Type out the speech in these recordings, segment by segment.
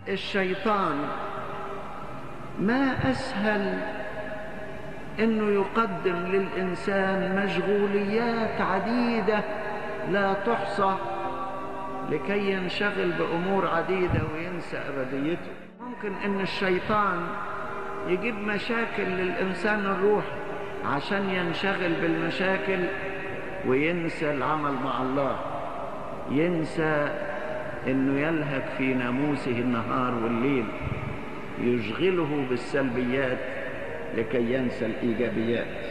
الشيطان ما أسهل أنه يقدم للإنسان مشغوليات عديدة لا تحصى لكي ينشغل بأمور عديدة وينسى أبديته ممكن أن الشيطان يجيب مشاكل للإنسان الروحي عشان ينشغل بالمشاكل وينسى العمل مع الله ينسى انه يلهك في ناموسه النهار والليل يشغله بالسلبيات لكي ينسى الايجابيات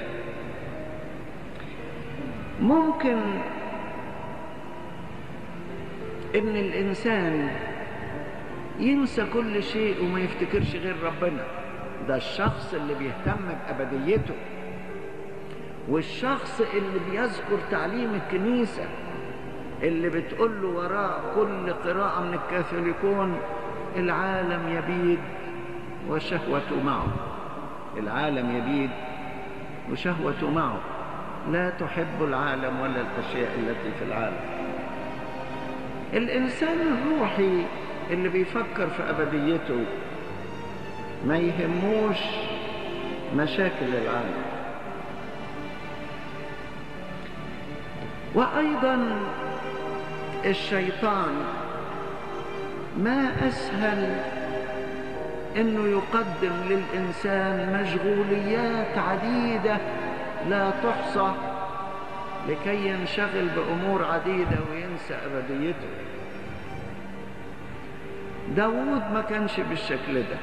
ممكن ان الانسان ينسى كل شيء وما يفتكرش غير ربنا ده الشخص اللي بيهتم بابديته والشخص اللي بيذكر تعليم الكنيسه اللي بتقول له وراء كل قراءة من الكاثوليكون العالم يبيد وشهوته معه العالم يبيد وشهوته معه لا تحب العالم ولا الأشياء التي في العالم الإنسان الروحي اللي بيفكر في أبديته ما يهموش مشاكل العالم وأيضا الشيطان ما أسهل أنه يقدم للإنسان مشغوليات عديدة لا تحصى لكي ينشغل بأمور عديدة وينسى أبديته داود ما كانش بالشكل ده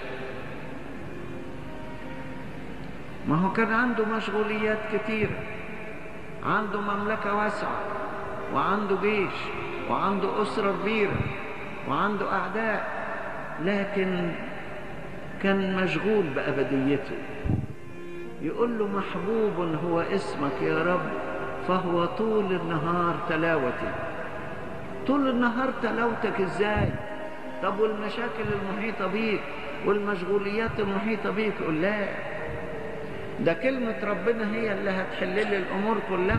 ما هو كان عنده مشغوليات كتيرة عنده مملكة واسعة وعنده جيش وعنده أسرة كبيرة وعنده أعداء لكن كان مشغول بأبديته يقول له محبوب هو اسمك يا رب فهو طول النهار تلاوتي طول النهار تلاوتك ازاي طب والمشاكل المحيطة بيك والمشغوليات المحيطة بيك يقول لا ده كلمة ربنا هي اللي هتحل لي الأمور كلها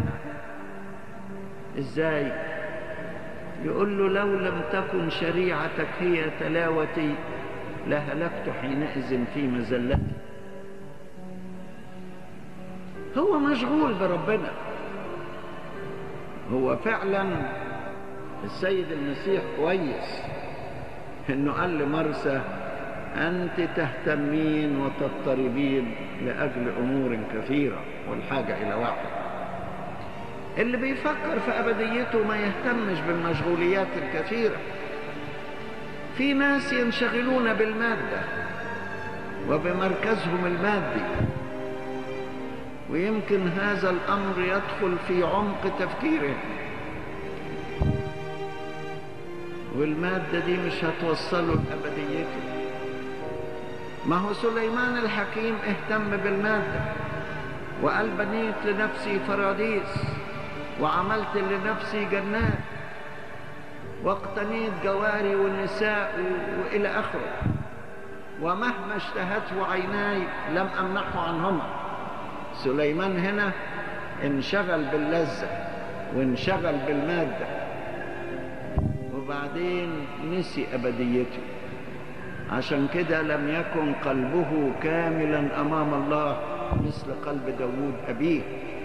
ازاي يقول له لو لم تكن شريعتك هي تلاوتي لهلكت حينئذ في مزلتي هو مشغول بربنا هو فعلا السيد المسيح كويس انه قال لمرسى انت تهتمين وتضطربين لاجل امور كثيره والحاجه الى واحد اللي بيفكر في ابديته ما يهتمش بالمشغوليات الكثيره في ناس ينشغلون بالماده وبمركزهم المادي ويمكن هذا الامر يدخل في عمق تفكيرهم والماده دي مش هتوصله لابديته ما هو سليمان الحكيم اهتم بالماده وقال بنيت لنفسي فراديس وعملت لنفسي جنات واقتنيت جواري والنساء والى اخره ومهما اشتهته عيناي لم امنحه عنهما سليمان هنا انشغل باللذة وانشغل بالمادة وبعدين نسي أبديته عشان كده لم يكن قلبه كاملا أمام الله مثل قلب داود أبيه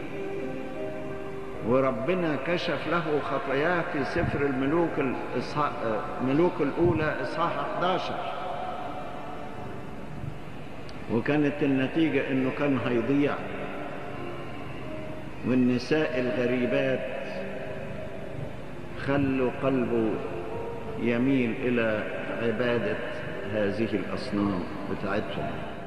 وربنا كشف له خطاياه في سفر الملوك الإصحاح ملوك الأولى إصحاح 11 وكانت النتيجة إنه كان هيضيع والنساء الغريبات خلوا قلبه يميل إلى عبادة هذه الأصنام بتاعتهم